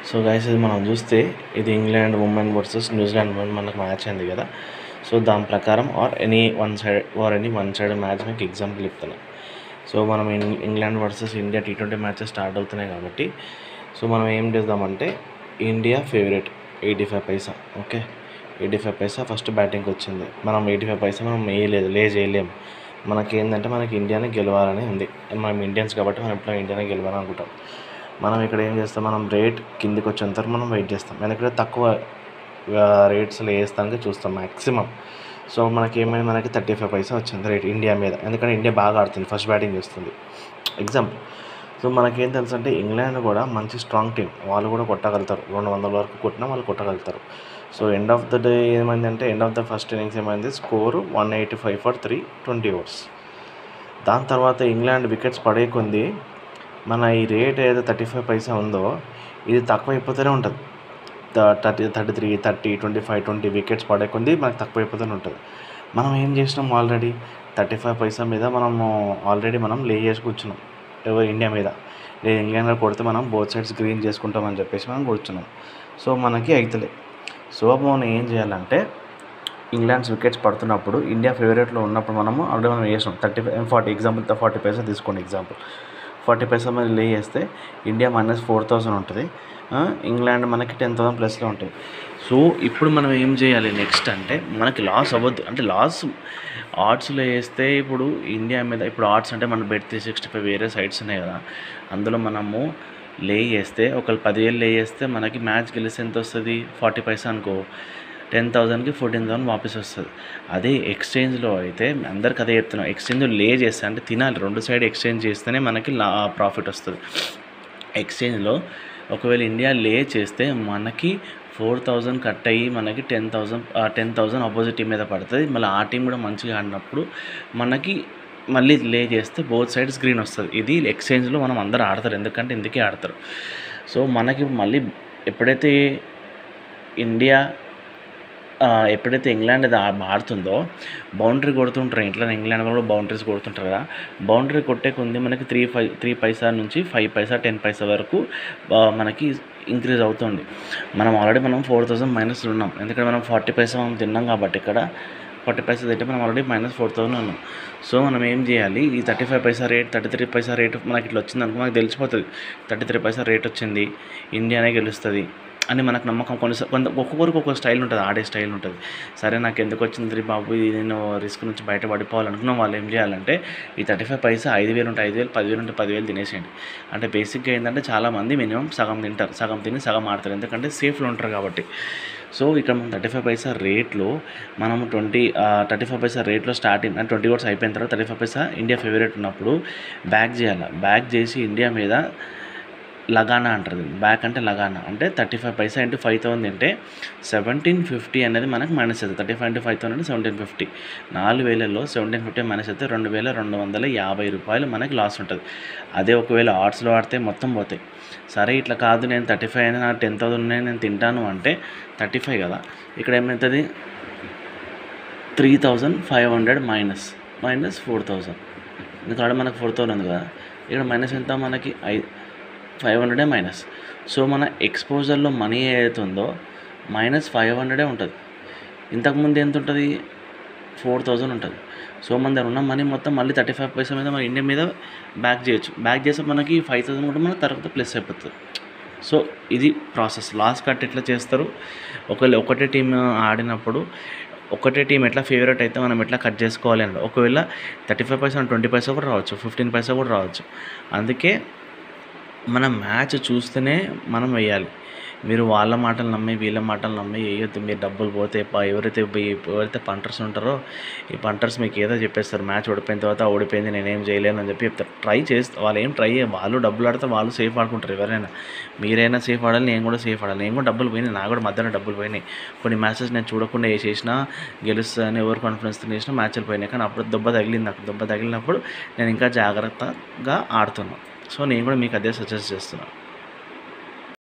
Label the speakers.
Speaker 1: So guys ఇది మనం చూస్తే ఇది England women versus New Zealand women మనకు మ్యాచ్ అయింది కదా సో దాని ప్రకారం or any one side or any one side match మీకు ఎగ్జాంపుల్ చెప్తాను సో మనం ఇం- England versus India T twenty matches start అవుతున్నాయి కాబట్టి సో మనం ఏం చేద్దామంటే ఇండియా ఫేవరెట్ ఎయిటీ ఫైవ్ పైసా ఓకే ఎయిటీ ఫైవ్ పైసా ఫస్ట్ బ్యాటింగ్కి వచ్చింది మనం ఎయిటీ ఫైవ్ పైసా మనం వేయలేదు లే చేయలేము మనకి ఏంటంటే మనకి ఇండియానే గెలవాలని ఉంది మనం ఇండియన్స్ కాబట్టి మనం ఎప్పుడో ఇండియానే గెలవాలని అనుకుంటాం మనం ఇక్కడ ఏం చేస్తాం మనం రేట్ కిందికి వచ్చేంత వరకు మనం వెయిట్ చేస్తాం ఎందుకంటే తక్కువ రేట్స్లో వేస్తానికి చూస్తాం మ్యాక్సిమం సో మనకి ఏమైంది మనకి థర్టీ ఫైవ్ పైసా వచ్చింది రేట్ ఇండియా మీద ఎందుకంటే ఇండియా బాగా ఆడుతుంది ఫస్ట్ బ్యాటింగ్ చేస్తుంది ఎగ్జాంపుల్ సో మనకేం తెలుసు అంటే ఇంగ్లాండ్ కూడా మంచి స్ట్రాంగ్ టీం వాళ్ళు కూడా కొట్టగలుగుతారు రెండు వందల వరకు కొట్టినా వాళ్ళు కొట్టగలుగుతారు so end of the day ఏమైందంటే end of the first innings ఏమైంది score one eighty five for three twenty overs దాని తర్వాత ఇంగ్లాండ్ వికెట్స్ పడే కొంది మన ఈ రేట్ ఏదో థర్టీ ఫైవ్ పైసా ఉందో ఇది తక్కువ అయిపోతూనే ఉంటుంది thirty thirty three thirty twenty five twenty wickets పడే కొంది మనకు తక్కువ అయిపోతూనే ఉంటుంది మనం ఏం చేసినాం ఆల్రెడీ థర్టీ ఫైవ్ పైసా మీద మనము ఆల్రెడీ మనం లే చేసి కూర్చున్నాం ఎవరు ఇండియా మీద లేదు ఇంగ్లాండ్లో కొడితే మనం బోత్ సైడ్స్ గ్రీన్ చేసుకుంటామని చెప్పేసి మనం కూర్చున్నాం సో మనకి అవుతలే సో మనం ఏం చేయాలంటే ఇంగ్లాండ్స్ వికెట్స్ పడుతున్నప్పుడు ఇండియా ఫేవరెట్లో ఉన్నప్పుడు మనము ఆల్రెడీ మనం వేసాం thirty five forty example forty paisa తీసుకోండి ఎగ్జాంపుల్ ఫార్టీ పైసా మీద లే చేస్తే ఇండియా మైనస్ ఫోర్ థౌసండ్ ఉంటుంది ఆ, ఇంగ్లాండ్ మనకి టెన్ థౌసండ్ ప్లస్లో ఉంటుంది సో ఇప్పుడు మనం ఏం చేయాలి నెక్స్ట్ అంటే మనకి లాస్ అవ్వద్దు అంటే లాస్ ఆర్ట్స్లో వేస్తే ఇప్పుడు ఇండియా మీద ఇప్పుడు ఆర్ట్స్ అంటే మన బెట్ త్రీ సిక్స్టీ ఫైవ్ వేరే సైట్స్ ఉన్నాయి కదా అందులో మనము లే చేస్తే ఒకళ్ళు పదివేలు లే చేస్తే మనకి మ్యాచ్ గెలిస్తే ఎంత వస్తుంది ఫార్టీ పైసా అనుకో టెన్ థౌసండ్కి ఫోర్టీన్ థౌసండ్ వాపస్ వస్తుంది అదే ఎక్స్చేంజ్లో అయితే అందరికి అదే చెప్తున్నాం ఎక్స్చేంజ్లో లే చేస్తే అంటే తినాలి రెండు సైడ్ ఎక్స్చేంజ్ చేస్తేనే మనకి లా ప్రాఫిట్ వస్తుంది ఎక్స్చేంజ్లో ఒకవేళ ఇండియా లే చేస్తే మనకి ఫోర్ థౌజండ్ కట్ అయ్యి మనకి ten thousand ten thousand opposite team మీద పడుతుంది మళ్ళీ ఆ టీం కూడా మంచిగా ఆడినప్పుడు మనకి మళ్ళీ లే చేస్తే బోత్ సైడ్స్ గ్రీన్ వస్తుంది ఇది ఎక్స్చేంజ్లో మనం అందరూ ఆడతారు ఎందుకంటే ఇందుకే ఆడతారు సో మనకి మళ్ళీ ఎప్పుడైతే ఇండియా ఆ, ఎప్పుడైతే ఇంగ్లాండ్ అది ఆ- ఆడుతుందో బౌండరీ కొడుతుంటారు ఇంట్లో ఇంగ్లాండ్ వాళ్ళు కూడా బౌండరీస్ కొడుతుంటారు కదా బౌండరీ కొట్టే కొంది మనకి త్రీ ఫైవ్ త్రీ పైసా నుంచి ఫైవ్ పైసా టెన్ పైసా వరకు ఆ, మనకి ఇంక్రీజ్ అవుతుంది మనం ఆల్రెడీ మనం ఫోర్ థౌసండ్ మైనస్ ఉన్నాం ఎందుకంటే మనం ఫార్టీ పైసా మనం తిన్నాం కాబట్టి ఇక్కడ ఫార్టీ పైసా తింటే మనం ఆల్రెడీ మైనస్ ఫోర్ థౌసండ్ ఉన్నాం సో మనం ఏం చేయాలి ఈ thirty five paisa rate thirty three paisa rate మనకి ఇట్లా వచ్చింది అనుకో మనకు తెలిసిపోతుంది థర్టీ త్రీ పైసా రేట్ వచ్చింది ఇండియానే గెలుస్తుంది అని మనకు నమ్మకం కొన్ని కొంత ఒక్కొక్కరికి ఒక్కొక్క స్టైల్ ఉంటుంది ఆడే స్టైల్ ఉంటుంది సరే నాకు ఎందుకు వచ్చింది రీ బాబు ఇది నేను రిస్క్ నుంచి బయటపడిపోవాలనుకున్న వాళ్ళు ఏం చేయాలంటే ఈ థర్టీ ఫైవ్ పైసా ఐదు వేలు ఉంటే ఐదు వేలు పదివేలు ఉంటే పదివేలు తినేసేయండి అంటే బేసిక్గా ఏంటంటే చాలామంది మినిమం సగం తింటారు సగం తిని సగం ఆడతారు ఎందుకంటే సేఫ్లో ఉంటారు కాబట్టి సో ఇక్కడ మనం థర్టీ ఫైవ్ పైసా రేట్లో మనం ట్వంటీ థర్టీ ఫైవ్ పైసా రేట్లో స్టార్టింగ్ అంటే ట్వంటీ ఓవర్స్ అయిపోయిన తర్వాత thirty five paisa India favourite ఉన్నప్పుడు బ్యాక్ చేయాలి బ్యాక్ చేసి ఇండియా మీద లగానా అంటారు దీన్ని. బ్యాక్ అంటే లగానా అంటే thirty five paisa into five thousand అంటే సెవెంటీన్ ఫిఫ్టీ అనేది మనకు మైనస్ అవుతుంది thirty five into five thousand అంటే సెవెంటీన్ ఫిఫ్టీ నాలుగు వేలలో సెవెంటీన్ ఫిఫ్టీ మైనస్ అయితే రెండు వేల రెండు వందల యాభై రూపాయలు మనకి లాస్ ఉంటుంది అదే ఒకవేళ ఆర్ట్స్లో ఆడితే మొత్తం పోతాయి సరే ఇట్లా కాదు నేను థర్టీ ఫైవ్ అయినా నాకు టెన్ థౌసండ్ ఉన్నాయి నేను తింటాను అంటే థర్టీ ఫైవ్ కదా ఇక్కడ ఏమవుతుంది three thousand five hundred minus minus four thousand ఎందుకంటే మనకు ఫోర్ థౌసండ్ ఉంది కదా ఇక్కడ మైనస్ ఎంత మనకి ఐ ఫైవ్ హండ్రెడే మైనస్ సో మన ఎక్స్పోజర్లో మనీ ఏదైతే ఉందో మైనస్ ఫైవ్ హండ్రెడే ఉంటుంది ఇంతకుముందు ఎంత ఉంటుంది ఫోర్ థౌజండ్ ఉంటుంది సో మన దగ్గర ఉన్న మనీ మొత్తం మళ్ళీ థర్టీ ఫైవ్ పైసా మీద మన ఇండియా మీద బ్యాక్ చేయొచ్చు బ్యాక్ చేస్తే మనకి ఫైవ్ థౌసండ్ కూడా మన తర్వాత ప్లస్ అయిపోతుంది సో ఇది ప్రాసెస్ లాస్ట్ కట్ ఎట్లా చేస్తారు ఒకవేళ ఒకటే టీం ఆడినప్పుడు ఒకటే టీం ఎట్లా ఫేవరెట్ అయితే మనం ఎట్లా కట్ చేసుకోవాలి అంటే ఒకవేళ thirty five paisa twenty paisa కూడా రావచ్చు ఫిఫ్టీన్ పైసా కూడా రావచ్చు అందుకే మనం మ్యాచ్ చూస్తేనే మనం వేయాలి మీరు వాళ్ళ మాటలు నమ్మి వీళ్ళ మాటలు నమ్మి వేయొద్దు మీరు డబ్బులు పోతే ప- ఎవరైతే ఈ- ఎవరైతే పంటర్స్ ఉంటారో ఈ పంటర్స్ మీకు ఏదో చెప్పేస్తారు మ్యాచ్ ఓడిపోయిన తర్వాత ఓడిపోయింది నేనేం చేయలేను అని చెప్పి చెప్తారు ట్రై చేస్తే వాళ్ళు ఏం ట్రై చేయ వాళ్ళు డబ్బులు ఆడితే వాళ్ళు సేఫ్ ఆడుకుంటారు ఎవరైనా మీరైనా సేఫ్ ఆడాలి నేను కూడా సేఫ్ ఆడాలి నేను కూడా డబ్బులు పోయినాయి నాకు కూడా మధ్యాహ్నం డబ్బులు పోయినాయి కొన్ని మ్యాచెస్ నేను చూడకుండా ఏ చేసినా గెలుస్తానని ఎవరు కాన్ఫిడెన్స్ చేసినా మ్యాచ్లు పోయినాయి కానీ అప్పుడు దెబ్బ తగిలింది నాకు దెబ్బ తగిలినప్పుడు నేను ఇంకా జాగ్రత్తగా ఆడుతున్నాను సో నేను కూడా మీకు అదే సజెస్ట్ చేస్తున్నాను